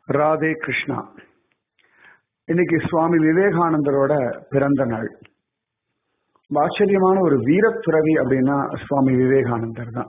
ராதே கிருஷ்ணா இன்னைக்கு சுவாமி விவேகானந்தரோட பிறந்த நாள் ஆச்சரியமான ஒரு வீரத்துறவி அப்படின்னா சுவாமி விவேகானந்தர் தான்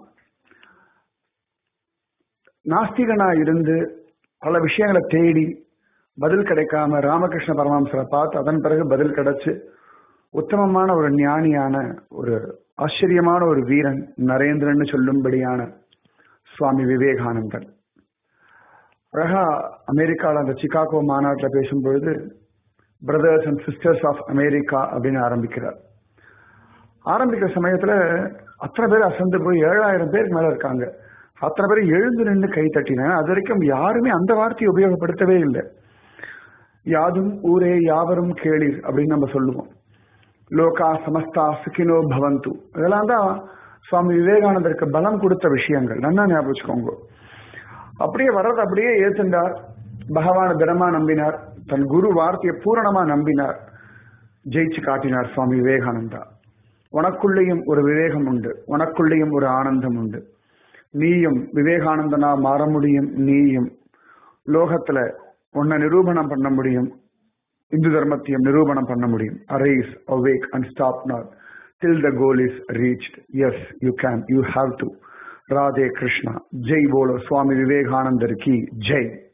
நாஸ்திகனா இருந்து பல விஷயங்களை தேடி பதில் கிடைக்காம ராமகிருஷ்ண பரமஹம்சரை பார்த்து அதன் பிறகு பதில் கிடைச்சு உத்தமமான ஒரு ஞானியான ஒரு ஆச்சரியமான ஒரு வீரன் நரேந்திரன் சொல்லும்படியான சுவாமி விவேகானந்தர் அழகா அமெரிக்காவில் அந்த சிகாகோ மாநாட்டில் பேசும்பொழுது brothers and sisters of America அப்படின்னு ஆரம்பிக்கிறார் ஆரம்பிக்கிற சமயத்துல அத்தனை பேர் அசந்து போய் ஏழாயிரம் பேருக்கு மேல இருக்காங்க அத்தனை பேர் எழுந்து நின்று கை தட்டின அது வரைக்கும் யாருமே அந்த வார்த்தையை உபயோகப்படுத்தவே இல்லை யாதும் ஊரே யாவரும் கேளீர் அப்படின்னு நம்ம சொல்லுவோம் லோகா சமஸ்தா சுகினோ பவந்து இதெல்லாம் தான் சுவாமி விவேகானந்தருக்கு பலம் கொடுத்த விஷயங்கள் நல்லா ஞாபகம் வச்சுக்கோங்க அப்படியே வர்றது அப்படியே ஏத்துண்டார் பகவான தினமா நம்பினார் தன் குரு வார்த்தையை பூரணமா நம்பினார் ஜெயிச்சு காட்டினார் சுவாமி விவேகானந்தா உனக்குள்ளேயும் ஒரு விவேகம் உண்டு உனக்குள்ளேயும் ஒரு ஆனந்தம் உண்டு நீயும் விவேகானந்தனா மாற முடியும் நீயும் லோகத்துல உன்னை நிரூபணம் பண்ண முடியும் இந்து தர்மத்தையும் நிரூபணம் பண்ண முடியும் arise awake and stop not till the goal is reached as you can you have to Radhe Krishna Jai போலோ சுவாமி விவேகானந்தர் கி ஜெய்